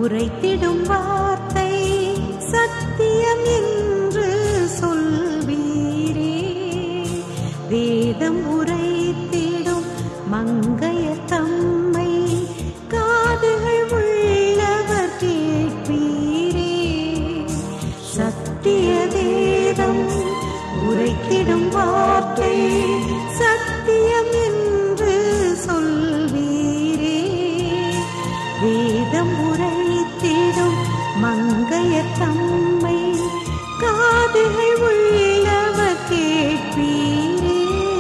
உரைத்திடும் வார்த்தை சத்தியம் என்று சொல்வீரே வேதம் உரைத்திடும் மங்கைய தம்மை காதுகள் உள்ளவர் கேட்பீரே சத்திய வேதம் உரைத்திடும் வார்த்தை சத்தியம் என்று சொல்வீரே வேதம் உரைத்திடும் மங்கைய தம்மை காதுகள் உள்ளவர் கேட்பீரே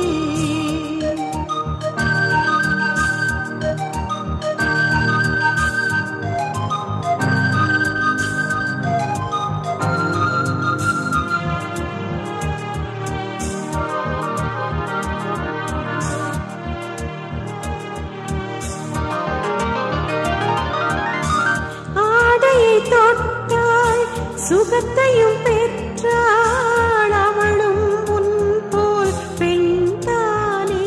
ஆடையை தொட்டாள் சுகத்தையும் பெற்றாள் அவளும் உன் போல் பெண்தானே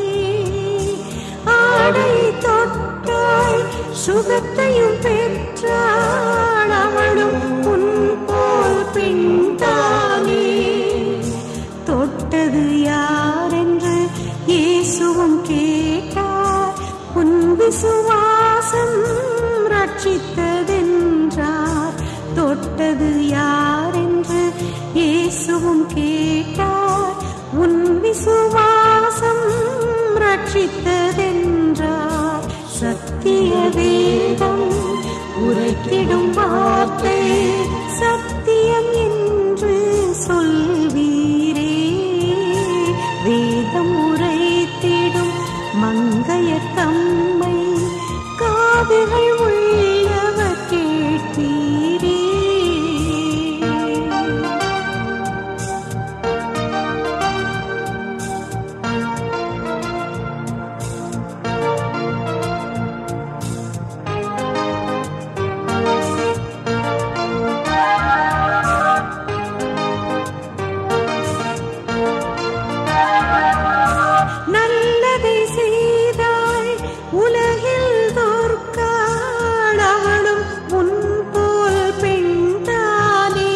ஆடையை தொட்டாள் சுகத்தையும் பெற்றாள் அவளும் உன் போல் பெண்தானே தொட்டது யாரென்று இயேசுவும் கேட்டார் உன் விசுவாசம் ரட்சித்ததென்றார் தொட்டது யாரென்று இயேசுவும் கேட்டார் உன் விசுவாசம் ரட்சித்ததென்றார் சத்திய வேதம் உரைத்திடும் வார்த்தை சத்தியம் என்று சொல்வீரே வேதம் உரைத்திடும் மங்கைய தம்மை காதுகள் உள்ளவர் கேட்பீரே நல்லதை செய்தாள் உலகில் தோற்காள் அவளும் உன் போல் பெண்தானே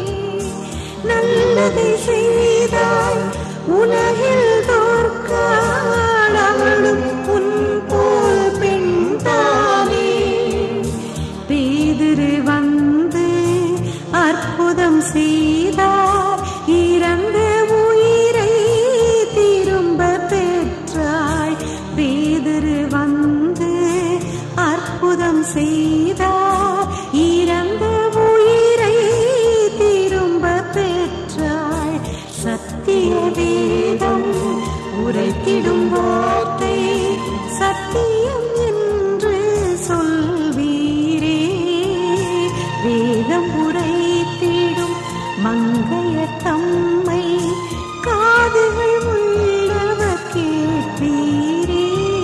நல்லதை செய்தாள் உலகில் தோற்காள் அவளும் உன் போல் பெண்தானே பேதிரு வந்து அற்புதம் செய்தார் இறந்த உயிரை திரும்ப பெற்றாள் பேதிரு வந்து அற்புதம் செய்தார் இறந்த உயிரை திரும்ப பெற்றாள் சத்திய வேதம் உரைத்திடும் வார்த்தை சத்தியம் என்று சொல்வீரே வேதம் உரைத்திடும் மங்கைய தம்மை காதுகள் உள்ளவர் கேட்பீரே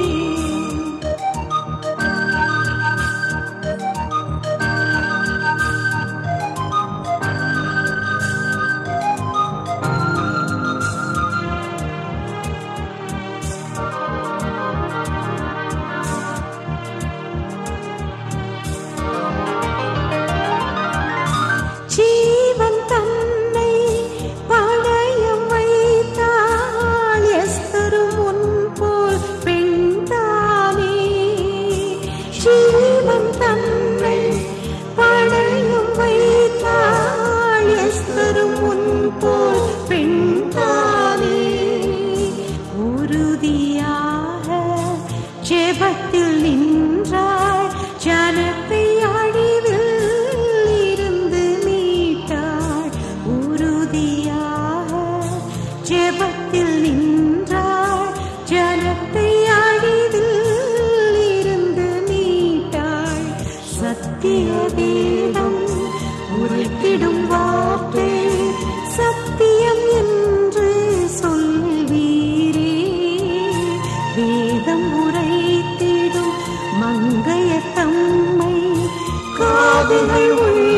ஜீவன் தன்னை பணயம் வைத்தாள் எஸ்தரும் உன் போல் பெண்தானே ஜீவன் தன்னை பணயம் வைத்தாள் எஸ்தரும் உன் போல் பெண்தானே உறுதியாக ஜெபத்தில் நின்றாள் ஜனத்தை அழிவில் இருந்து மீட்டாள் உறுதியாக ஜெபத்தில் நின்றாள் ஜனத்தை அழிவில் இருந்து மீட்டாள் சத்திய வேதம் உரைத்திடும் வார்த்தை சத்தியம் என்று சொல்வீரே வேதம் உரைத்திடும் மங்கைய தம்மை காதுகள் உள்ள